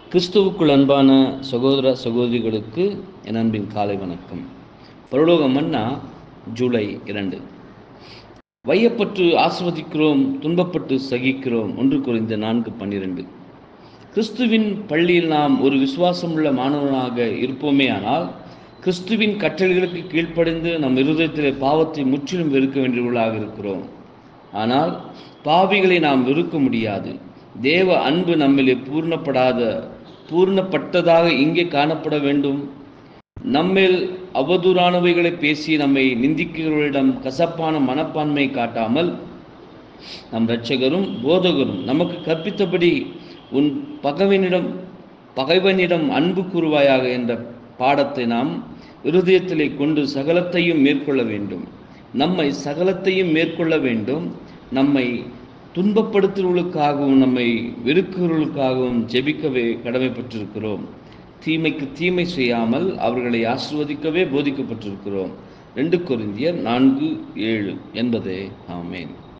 கிறிஸ்துவுக்குள் அன்பான சகோதர சகோதரிகளுக்கு என் அன்பின் காலை வணக்கம் பரலோக மன்னா ஜூலை இரண்டு வையப்பட்டு ஆஸ்வதிக்கிறோம் துன்பப்பட்டு சகிக்கிறோம் ஒன்று குறைந்த நான்கு பன்னிரண்டு கிறிஸ்துவின் பள்ளியில் நாம் ஒரு விசுவாசமுள்ள மாணவனாக இருப்போமே ஆனால் கிறிஸ்துவின் கட்டளைகளுக்கு கீழ்ப்படிந்து நம் இருதயத்திலே பாவத்தை முற்றிலும் வெறுக்க வேண்டியவர்களாக இருக்கிறோம் ஆனால் பாவிகளை நாம் வெறுக்க முடியாது தேவ அன்பு நம்மிலே பூர்ணப்படாத பூர்ணப்பட்டதாக இங்கே காணப்பட வேண்டும் நம்மேல் அவதூறானவைகளை பேசி நம்மை நிந்திக்கிறவர்களிடம் கசப்பான மனப்பான்மை காட்டாமல் நம் இரட்சகரும் போதகரும் நமக்கு கற்பித்தபடி உன் பகவனிடம் பகைவனிடம் அன்பு கூறுவாயாக என்ற பாடத்தை நாம் இருதயத்திலே கொண்டு சகலத்தையும் மேற்கொள்ள வேண்டும் நம்மை சகலத்தையும் மேற்கொள்ள வேண்டும் நம்மை துன்பப்படுத்துவர்களுக்காகவும் நம்மை வெறுக்கிறவர்களுக்காகவும் ஜெபிக்கவே கடமைப்பட்டிருக்கிறோம் தீமைக்கு தீமை செய்யாமல் அவர்களை ஆசிர்வதிக்கவே போதிக்கப்பட்டிருக்கிறோம் ரெண்டு கொரிந்தியர் நான்கு ஏழு என்பதே ஆமேன்